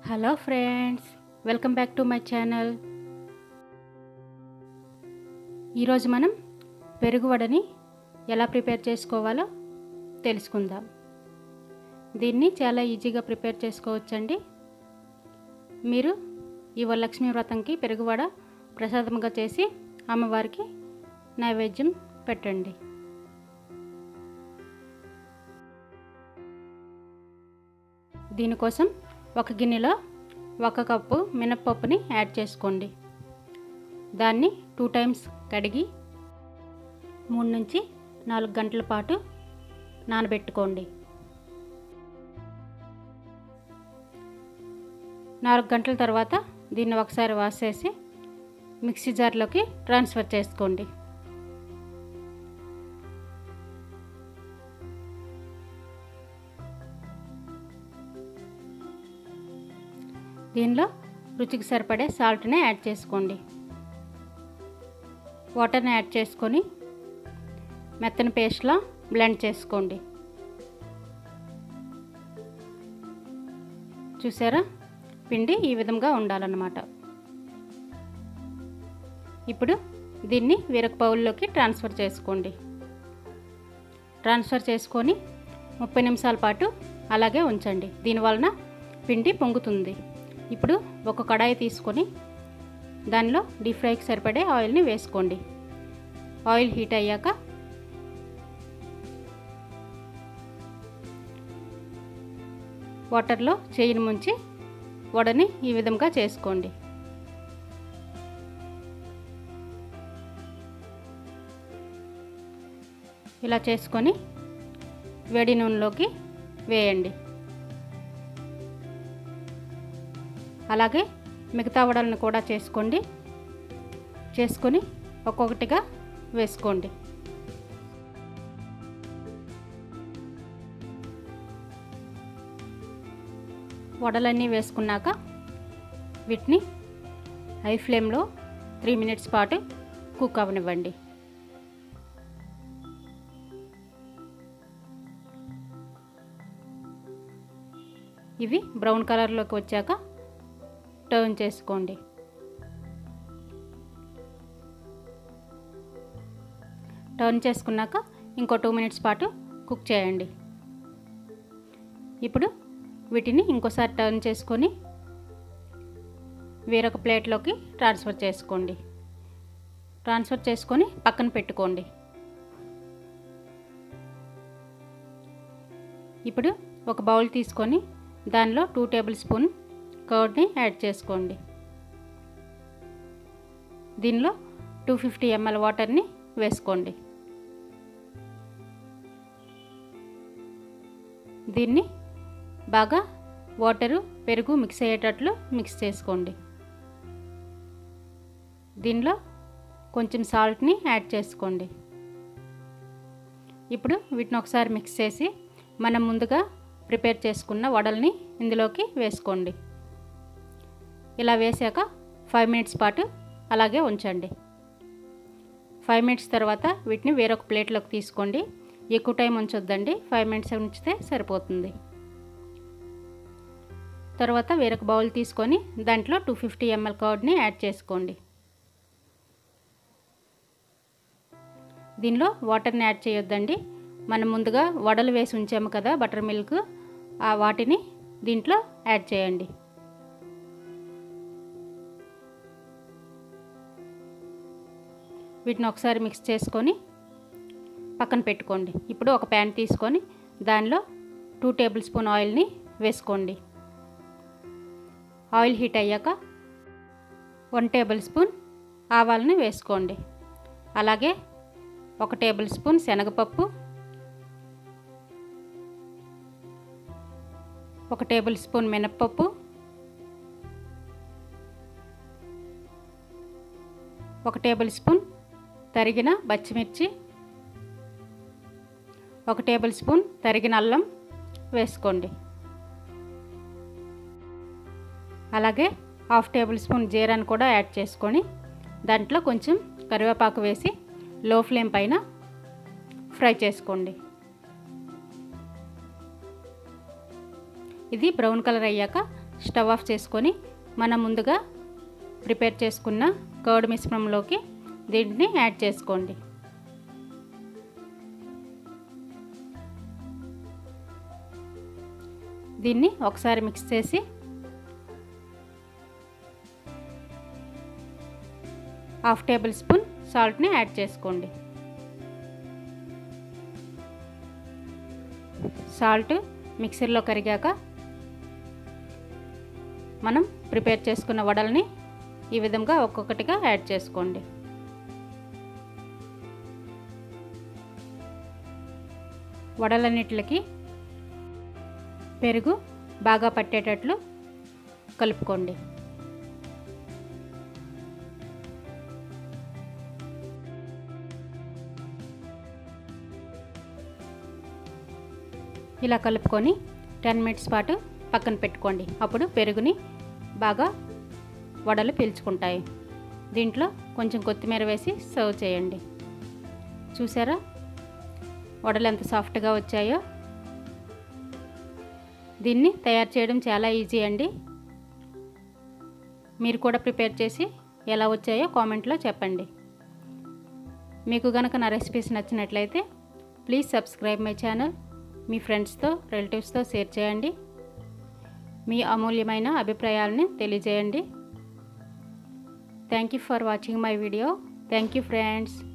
hello friends welcome back to my channel ఈరోజు మనం పెరుగు వడని ఎలా ప్రిపేర్ చేసుకోవాలో తెలుసుకుందాం దీన్ని చాలా ఈజీగా ప్రిపేర్ చేసుకోవచ్చండి మీరు ఈ వరలక్ష్మి వ్రతంకి పెరుగు వడ ప్రసాదంగా చేసి అమ్మవారికి నైవేద్యం పెట్టండి దీనికోసం ఒక గిన్నెలో ఒక కప్పు మినప్పప్పుని యాడ్ చేసుకోండి దాన్ని టూ టైమ్స్ కడిగి మూడు నుంచి నాలుగు గంటల పాటు నానబెట్టుకోండి నాలుగు గంటల తర్వాత దీన్ని ఒకసారి వాష్ చేసి మిక్సీ జార్లోకి ట్రాన్స్ఫర్ చేసుకోండి దీనిలో రుచికి సరిపడే సాల్ట్ని యాడ్ చేసుకోండి వాటర్ని యాడ్ చేసుకొని మెత్తని పేస్ట్లా బ్లెండ్ చేసుకోండి చూసారా పిండి ఈ విధంగా ఉండాలన్నమాట ఇప్పుడు దీన్ని వేరొక బౌల్లోకి ట్రాన్స్ఫర్ చేసుకోండి ట్రాన్స్ఫర్ చేసుకొని ముప్పై నిమిషాల పాటు అలాగే ఉంచండి దీనివలన పిండి పొంగుతుంది ఇప్పుడు ఒక కడాయి తీసుకొని దానిలో డీప్ ఫ్రైకి సరిపడే ఆయిల్ని వేసుకోండి ఆయిల్ హీట్ అయ్యాక వాటర్లో చేయిని ముంచి వడని ఈ విధంగా చేసుకోండి ఇలా చేసుకొని వేడి నూనెలోకి వేయండి అలాగే మిగతా వడలను కూడా చేసుకోండి చేసుకొని ఒక్కొక్కటిగా వేసుకోండి వడలన్నీ వేసుకున్నాక వీటిని హై ఫ్లేమ్లో త్రీ మినిట్స్ పాటు కుక్ అవనివ్వండి ఇవి బ్రౌన్ కలర్లోకి వచ్చాక టర్న్ చేసుకోండి టర్న్ చేసుకున్నాక ఇంకో టూ మినిట్స్ పాటు కుక్ చేయండి ఇప్పుడు వీటిని ఇంకోసారి టర్న్ చేసుకొని వేరొక ప్లేట్లోకి ట్రాన్స్ఫర్ చేసుకోండి ట్రాన్స్ఫర్ చేసుకొని పక్కన పెట్టుకోండి ఇప్పుడు ఒక బౌల్ తీసుకొని దానిలో టూ టేబుల్ స్పూన్ కర్డ్ని యాడ్ చేసుకోండి దీనిలో టూ ఫిఫ్టీ ఎంఎల్ వాటర్ని వేసుకోండి దీన్ని బాగా వాటరు పెరుగు మిక్స్ అయ్యేటట్లు మిక్స్ చేసుకోండి దీనిలో కొంచెం సాల్ట్ని యాడ్ చేసుకోండి ఇప్పుడు వీటిని ఒకసారి మిక్స్ చేసి మనం ముందుగా ప్రిపేర్ చేసుకున్న వడల్ని ఇందులోకి వేసుకోండి ఇలా వేసాక ఫైవ్ మినిట్స్ పాటు అలాగే ఉంచండి ఫైవ్ మినిట్స్ తర్వాత వీటిని వేరొక ప్లేట్లోకి తీసుకోండి ఎక్కువ టైం ఉంచొద్దండి ఫైవ్ మినిట్స్ ఉంచితే సరిపోతుంది తర్వాత వేరొక బౌల్ తీసుకొని దాంట్లో టూ ఫిఫ్టీ ఎంఎల్ కర్డ్ని యాడ్ చేసుకోండి దీనిలో వాటర్ని యాడ్ చేయొద్దండి మనం ముందుగా వడలు వేసి ఉంచాము కదా బటర్ మిల్క్ ఆ వాటిని దీంట్లో యాడ్ చేయండి వీటిని ఒకసారి మిక్స్ చేసుకొని పక్కన పెట్టుకోండి ఇప్పుడు ఒక ప్యాన్ తీసుకొని దానిలో టూ టేబుల్ స్పూన్ ఆయిల్ని వేసుకోండి ఆయిల్ హీట్ అయ్యాక వన్ టేబుల్ స్పూన్ ఆవాలని వేసుకోండి అలాగే ఒక టేబుల్ స్పూన్ శనగపప్పు ఒక టేబుల్ స్పూన్ మినప్పప్పు ఒక టేబుల్ స్పూన్ తరిగిన పచ్చిమిర్చి ఒక టేబుల్ స్పూన్ తరిగిన అల్లం వేసుకోండి అలాగే హాఫ్ టేబుల్ స్పూన్ జీరాను కూడా యాడ్ చేసుకొని దాంట్లో కొంచెం కరివేపాకు వేసి లో ఫ్లేమ్ పైన ఫ్రై చేసుకోండి ఇది బ్రౌన్ కలర్ అయ్యాక స్టవ్ ఆఫ్ చేసుకొని మనం ముందుగా ప్రిపేర్ చేసుకున్న కర్డ్ మిశ్రమంలోకి దీంట్ని యాడ్ చేసుకోండి దీన్ని ఒకసారి మిక్స్ చేసి హాఫ్ టేబుల్ స్పూన్ సాల్ట్ని యాడ్ చేసుకోండి సాల్ట్ మిక్సర్లో కరిగాక మనం ప్రిపేర్ చేసుకున్న వడల్ని ఈ విధంగా ఒక్కొక్కటిగా యాడ్ చేసుకోండి వడలన్నిటికి పెరుగు బాగా పట్టేటట్లు కలుపుకోండి ఇలా కలుపుకొని టెన్ మినిట్స్ పాటు పక్కన పెట్టుకోండి అప్పుడు పెరుగుని బాగా వడలు పీల్చుకుంటాయి దీంట్లో కొంచెం కొత్తిమీర వేసి సర్వ్ చేయండి చూసారా వడలు ఎంత సాఫ్ట్గా వచ్చాయో దీన్ని తయారు చేయడం చాలా ఈజీ అండి మీరు కూడా ప్రిపేర్ చేసి ఎలా వచ్చాయో కామెంట్లో చెప్పండి మీకు కనుక నా రెసిపీస్ నచ్చినట్లయితే ప్లీజ్ సబ్స్క్రైబ్ మై ఛానల్ మీ ఫ్రెండ్స్తో రిలేటివ్స్తో షేర్ చేయండి మీ అమూల్యమైన అభిప్రాయాలని తెలియజేయండి thank you for watching my video thank you friends